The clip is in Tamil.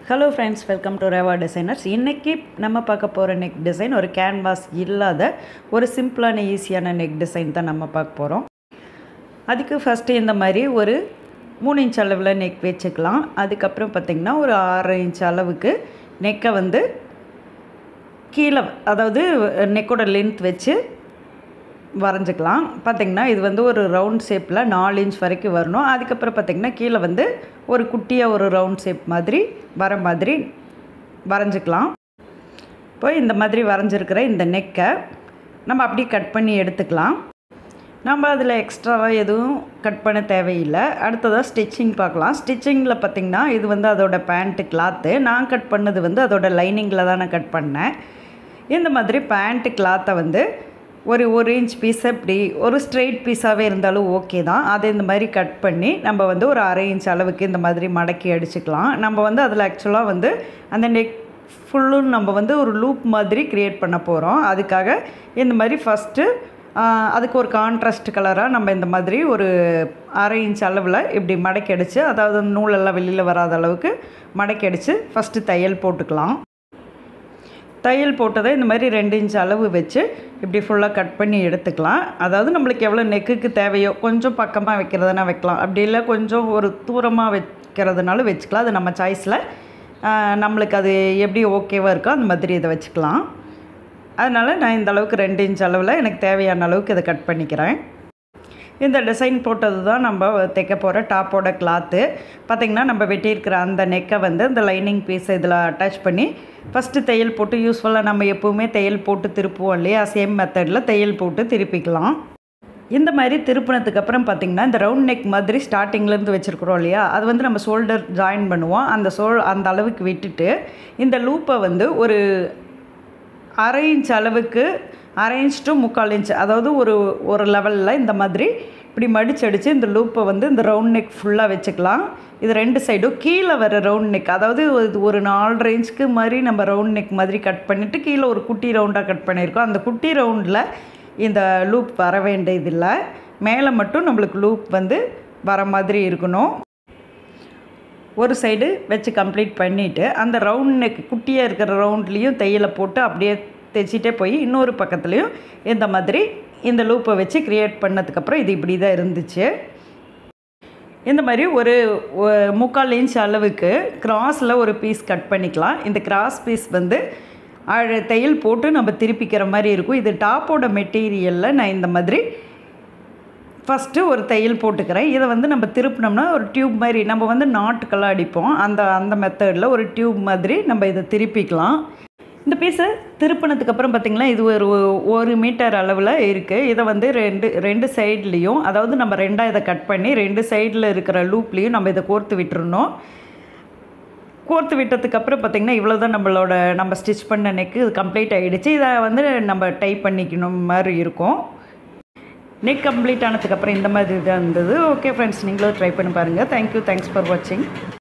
hello friends welcome to Reva designers இன்றைக்கி நம்ம பார்க்க போகிற நெக் டிசைன் ஒரு கேன்வாஸ் இல்லாத ஒரு சிம்பிளான ஈஸியான நெக் டிசைன் தான் நம்ம பார்க்க போகிறோம் அதுக்கு ஃபஸ்ட்டு இந்த மாதிரி ஒரு மூணு இன்ச் அளவில் நெக் வச்சுக்கலாம் அதுக்கப்புறம் பார்த்திங்கன்னா ஒரு ஆறு இன்ச் அளவுக்கு நெக்கை வந்து கீழே அதாவது நெக்கோட லென்த் வச்சு வரைஞ்சிக்கலாம் பார்த்திங்கன்னா இது வந்து ஒரு ரவுண்ட் ஷேப்பில் நாலு இன்ச் வரைக்கும் வரணும் அதுக்கப்புறம் பார்த்திங்கன்னா கீழே வந்து ஒரு குட்டியாக ஒரு ரவுண்ட் ஷேப் மாதிரி வர மாதிரி வரைஞ்சிக்கலாம் இப்போ இந்த மாதிரி வரைஞ்சிருக்கிற இந்த நெக்கை நம்ம அப்படியே கட் பண்ணி எடுத்துக்கலாம் நம்ம அதில் எக்ஸ்ட்ராவாக எதுவும் கட் பண்ண தேவையில்லை அடுத்ததாக ஸ்டிச்சிங் பார்க்கலாம் ஸ்டிச்சிங்கில் பார்த்திங்கன்னா இது வந்து அதோட பேண்ட்டு கிளாத்து நான் கட் பண்ணது வந்து அதோட லைனிங்கில் தான் நான் கட் பண்ணேன் இந்த மாதிரி பேண்ட்டு கிளாத்தை வந்து ஒரு ஒரு இன்ச் பீஸை இப்படி ஒரு ஸ்ட்ரெயிட் பீஸாகவே இருந்தாலும் ஓகே தான் அதை இந்த மாதிரி கட் பண்ணி நம்ம வந்து ஒரு அரை இன்ச் அளவுக்கு இந்த மாதிரி மடக்கி அடிச்சுக்கலாம் நம்ம வந்து அதில் ஆக்சுவலாக வந்து அந்த நெக் ஃபுல்லும் நம்ம வந்து ஒரு லூப் மாதிரி க்ரியேட் பண்ண போகிறோம் அதுக்காக இந்த மாதிரி ஃபஸ்ட்டு அதுக்கு ஒரு கான்ட்ராஸ்ட் கலராக நம்ம இந்த மாதிரி ஒரு அரை இன்ச் அளவில் இப்படி மடக்கி அடித்து அதாவது நூலெல்லாம் வெளியில் வராத அளவுக்கு மடக்கி அடித்து ஃபஸ்ட்டு தையல் போட்டுக்கலாம் தையல் போட்டதை இந்த மாதிரி ரெண்டு இன்ச் அளவு வச்சு இப்படி ஃபுல்லாக கட் பண்ணி எடுத்துக்கலாம் அதாவது நம்மளுக்கு எவ்வளோ நெக்குக்கு தேவையோ கொஞ்சம் பக்கமாக வைக்கிறதுனா வைக்கலாம் அப்படி இல்லை கொஞ்சம் ஒரு தூரமாக வைக்கிறதுனால வச்சுக்கலாம் அது நம்ம சாய்ஸில் நம்மளுக்கு அது எப்படி ஓகேவாக இருக்கோ அந்த மாதிரி இதை வச்சுக்கலாம் அதனால் நான் இந்த அளவுக்கு ரெண்டு இன்ச் அளவில் எனக்கு தேவையான அளவுக்கு இதை கட் பண்ணிக்கிறேன் இந்த டிசைன் போட்டது தான் நம்ம தைக்க போகிற டாப்போட கிளாத்து பார்த்திங்கன்னா நம்ம வெட்டியிருக்கிற அந்த நெக்கை வந்து இந்த லைனிங் பீஸ் இதில் அட்டாச் பண்ணி ஃபஸ்ட்டு தையல் போட்டு யூஸ்ஃபுல்லாக நம்ம எப்போவுமே தையல் போட்டு திருப்புவோம் இல்லையா சேம் மெத்தடில் தையல் போட்டு திருப்பிக்கலாம் இந்த மாதிரி திருப்பினதுக்கு அப்புறம் பார்த்திங்கன்னா இந்த ரவுண்ட் நெக் மாதிரி ஸ்டார்டிங்லேருந்து வச்சுருக்குறோம் இல்லையா அது வந்து நம்ம ஷோல்டர் ஜாயின் பண்ணுவோம் அந்த ஷோல் அந்த அளவுக்கு விட்டுட்டு இந்த லூப்பை வந்து ஒரு அரை இன்ச் அளவுக்கு அரை இன்ச் டு முக்கால் இன்ச் அதாவது ஒரு ஒரு லெவலில் இந்த மாதிரி இப்படி மடிச்சடித்து இந்த லூப்பை வந்து இந்த ரவுண்ட் நெக் ஃபுல்லாக வச்சுக்கலாம் இது ரெண்டு சைடும் கீழே வர ரவுண்ட் நெக் அதாவது இது ஒரு நாலரை இன்ச்சுக்கு மாதிரி நம்ம ரவுண்ட் நெக் மாதிரி கட் பண்ணிவிட்டு கீழே ஒரு குட்டி ரவுண்டாக கட் பண்ணியிருக்கோம் அந்த குட்டி ரவுண்டில் இந்த லூப் வர வேண்டியதில்லை மேலே மட்டும் நம்மளுக்கு லூப் வந்து வர மாதிரி இருக்கணும் ஒரு சைடு வச்சு கம்ப்ளீட் பண்ணிவிட்டு அந்த ரவுண்ட் நெக் குட்டியாக இருக்கிற ரவுண்ட்லேயும் தையலை போட்டு அப்படியே தைச்சிட்டே போய் இன்னொரு பக்கத்துலேயும் இந்த மாதிரி இந்த லூப்பை வச்சு க்ரியேட் பண்ணதுக்கப்புறம் இது இப்படி தான் இருந்துச்சு இந்த மாதிரி ஒரு முக்கால் இன்ச் அளவுக்கு கிராஸில் ஒரு பீஸ் கட் பண்ணிக்கலாம் இந்த கிராஸ் பீஸ் வந்து அழ தையல் போட்டு நம்ம திருப்பிக்கிற மாதிரி இருக்கும் இது டாப்போட மெட்டீரியலில் நான் இந்த மாதிரி ஃபஸ்ட்டு ஒரு தையல் போட்டுக்கிறேன் இதை வந்து நம்ம திருப்பினோம்னா ஒரு டியூப் மாதிரி நம்ம வந்து நாட்டுக்கெல்லாம் அடிப்போம் அந்த அந்த மெத்தடில் ஒரு டியூப் மாதிரி நம்ம இதை திருப்பிக்கலாம் இந்த பீஸை திருப்பினதுக்கப்புறம் பார்த்திங்கன்னா இது ஒரு ஒரு மீட்டர் அளவில் இருக்குது இதை வந்து ரெண்டு ரெண்டு சைட்லேயும் அதாவது நம்ம ரெண்டாக இதை கட் பண்ணி ரெண்டு சைடில் இருக்கிற லூப்லேயும் நம்ம இதை கோர்த்து விட்டுருணும் கோர்த்து விட்டதுக்கப்புறம் பார்த்திங்கன்னா இவ்வளோ தான் நம்மளோட நம்ம ஸ்டிச் பண்ண நெக்கு இது கம்ப்ளீட் ஆகிடுச்சு இதை வந்து நம்ம டைப் பண்ணிக்கணும் மாதிரி இருக்கும் நெக் கம்ப்ளீட் ஆனதுக்கப்புறம் இந்த மாதிரி தான் இருந்தது ஓகே ஃப்ரெண்ட்ஸ் நீங்களும் ட்ரை பண்ணி பாருங்கள் தேங்க்யூ தேங்க்ஸ் ஃபார் வாட்சிங்